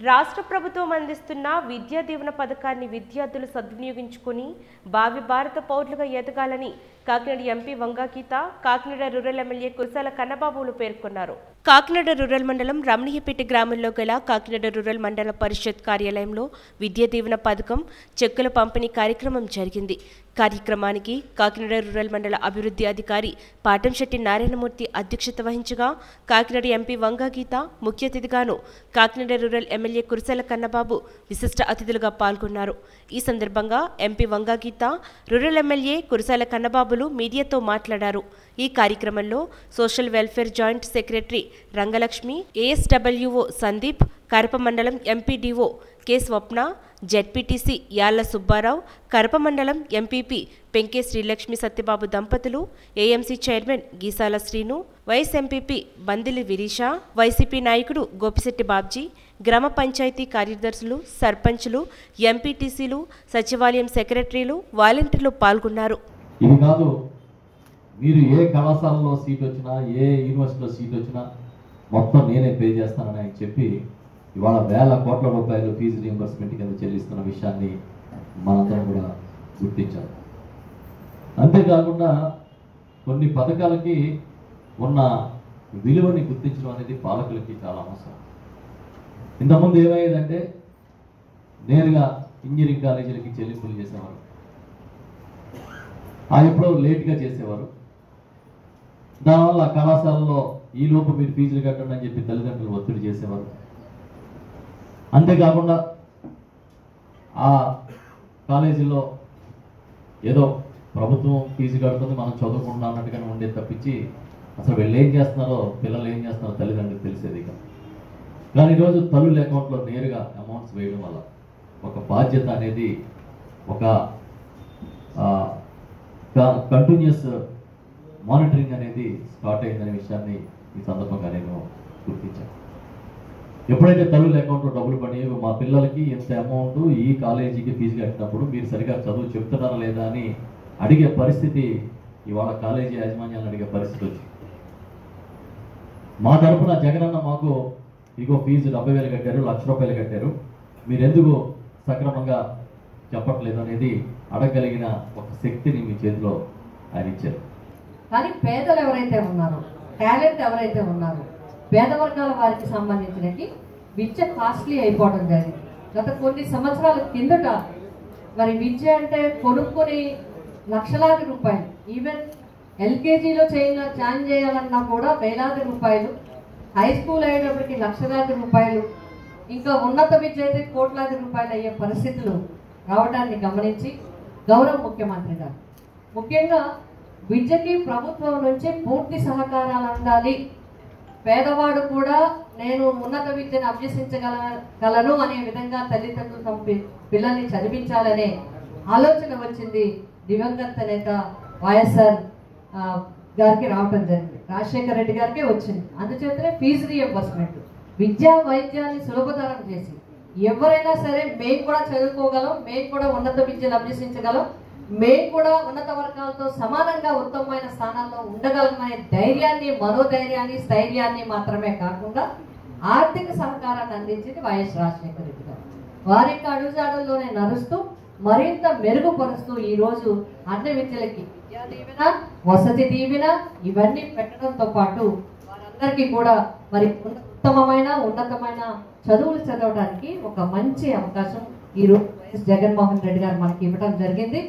రాష్ట్ర ప్రభుత్వం అందిస్తున్న విద్యా దీవెన పథకాన్ని విద్యార్థులు సద్వినియోగించుకుని భావి భారత పౌరులుగా ఎదగాలని Kakinada MP Vanga Geetha Kakinada rural MLA Kurasala కన్నబాబులు పేర్కొన్నారు కాకినాడ రూరల్ మండలం రమణీయపేట గ్రామంలో గల కాకినాడ రూరల్ మండల పరిషత్ కార్యాలయంలో విద్యా దీవెన పథకం చెక్కుల పంపిణీ కార్యక్రమం జరిగింది కార్యక్రమానికి కాకినాడ రూరల్ మండల అభివృద్ధి అధికారి పాటంశెట్టి నారాయణమూర్తి అధ్యక్షత వహించగా కాకినాడ ఎంపీ వంగాగీత ముఖ్య అతిథిగాను కాకినాడ రూరల్ ఎమ్మెల్యే కురసాల కన్నబాబు విశిష్ట అతిథులుగా పాల్గొన్నారు ఈ సందర్భంగా MP Vanga Geetha rural MLA Kurasala కన్నబాబులు మీడియాతో మాట్లాడారు ఈ కార్యక్రమంలో social welfare joint secretary Rangalakshmi ASWO Sandeep Karapa మండలం MPDO K Swapna ZPTC Yalla Subbarao Karapa మండలం ఎంపీపీ పెంకే శ్రీలక్ష్మి సత్యబాబు దంపతులు AMC chairman Geesala Srinu vice MPP Bandili Virisha YCP నాయకుడు గోపిశెట్టి బాబ్జీ గ్రామ పంచాయతీ కార్యదర్శులు సర్పంచులు ఎంపీటీసీలు సచివాలయం సెక్రటరీలు వాలంటీర్లు పాల్గొన్నారు ఇది కాదు మీరు ఏ కళాశాలలో సీట్ వచ్చినా ఏ యూనివర్సిటీలో సీట్ వచ్చినా మొత్తం నేనే పే చేస్తానని ఆయన చెప్పి ఇవాళ వేల కోట్ల రూపాయలు ఫీజు రీఎంబర్స్మెంట్ కింద చెల్లిస్తున్న విషయాన్ని మనందరం కూడా గుర్తించాలి అంతేకాకుండా కొన్ని పథకాలకి ఉన్న విలువని గుర్తించడం అనేది పాలకులకి చాలా అవసరం ఇంతకుముందు ఏమయ్యేదంటే నేరుగా ఇంజనీరింగ్ కాలేజీలకి చెల్లింపులు చేసేవారు ఆ ఎప్పుడో లేట్గా చేసేవారు దానివల్ల కళాశాలలో ఈ లోపు మీరు ఫీజులు కట్టండి అని చెప్పి తల్లిదండ్రులు ఒత్తిడి చేసేవారు అంతేకాకుండా ఆ కాలేజీలో ఏదో ప్రభుత్వం ఫీజు కడుతుంది మనం చదువుకుంటున్నాం అన్నట్టుగానే ఉండేది తప్పించి అసలు వీళ్ళు ఏం చేస్తున్నారో పిల్లలు ఏం చేస్తున్నారో తల్లిదండ్రులకు తెలిసేది ఇక కానీ ఈరోజు తల్లుల అకౌంట్లో నేరుగా అమౌంట్స్ వేయడం వల్ల ఒక బాధ్యత అనేది ఒక కంటిన్యూస్ మానిటరింగ్ అనేది స్టార్ట్ అయిందనే విషయాన్ని ఈ సందర్భంగా నేను గుర్తించాను ఎప్పుడైతే తల్లుల అకౌంట్లో డబ్బులు పడినాయో మా పిల్లలకి ఎంత అమౌంట్ ఈ కాలేజీకి ఫీజు కట్టినప్పుడు మీరు సరిగా చదువు చెప్తున్నారా లేదా అని అడిగే పరిస్థితి ఇవాళ కాలేజీ యాజమాన్యాలను అడిగే పరిస్థితి వచ్చింది మా తరపున జగనన్న మాకు ఇగో ఫీజు డెబ్బై వేలు కట్టారు లక్ష రూపాయలు కట్టారు మీరు ఎందుకు సక్రమంగా చెప్పట్లేదు అనేది అడగగలిగిన ఒక శక్తిని మీ చేతిలో ఆయన ఇచ్చారు కానీ పేదలు ఎవరైతే ఉన్నారో టాలెంట్ ఎవరైతే ఉన్నారో పేద వర్గాల వారికి సంబంధించినకి విద్య కాస్ట్లీ అయిపోవడం జరిగింది గత కొన్ని సంవత్సరాల కిందట మరి విద్య అంటే కొనుక్కొని లక్షలాది రూపాయలు ఈవెన్ ఎల్కేజీలో చేయాల జాయిన్ చేయాలన్నా కూడా వేలాది రూపాయలు హై స్కూల్ అయ్యేటప్పటికి లక్షలాది రూపాయలు ఇంకా ఉన్నత విద్య అయితే కోట్లాది రూపాయలు అయ్యే పరిస్థితులు రావడాన్ని గమనించి గౌరవ ముఖ్యమంత్రి గారు ముఖ్యంగా విద్యకి ప్రభుత్వం నుంచి పూర్తి సహకారాలు అందాలి పేదవాడు కూడా నేను ఉన్నత విద్యను అభ్యసించగల గలను అనే విధంగా తల్లిదండ్రులు తమ పి- పిల్లల్ని చదివించాలనే ఆలోచన వచ్చింది దివంగత నేత వైఎస్ఆర్ ఆ, గారికి రావటం జరిగింది రాజశేఖర రెడ్డి గారికి వచ్చింది అందుచేతనే ఫీజు రియంబర్స్మెంట్ విద్యా వైద్యాన్ని సులభతరం చేసి ఎవరైనా సరే మేము కూడా చదువుకోగలం మేము కూడా ఉన్నత విద్యను అభ్యసించగలం మేము కూడా ఉన్నత వర్గాలతో సమానంగా ఉత్తమమైన స్థానాల్లో ఉండగలమనే ధైర్యాన్ని మనోధైర్యాన్ని స్థైర్యాన్ని మాత్రమే కాకుండా ఆర్థిక సహకారాన్ని అందించింది వైఎస్ రాజశేఖర రెడ్డి గారు వారి యొక్క అడుగుజాడల్లోనే నడుస్తూ మరింత మెరుగుపరుస్తూ ఈ రోజు అన్ని విద్యలకి విద్యా దీవెన వసతి దీవెన ఇవన్నీ పెట్టడంతో పాటు వారందరికీ కూడా మరి ఉత్తమమైన ఉన్నతమైన చదువులు చదవడానికి ఒక మంచి అవకాశం ఈ రోజు వైఎస్ జగన్మోహన్ రెడ్డి గారు మనకి ఇవ్వడం జరిగింది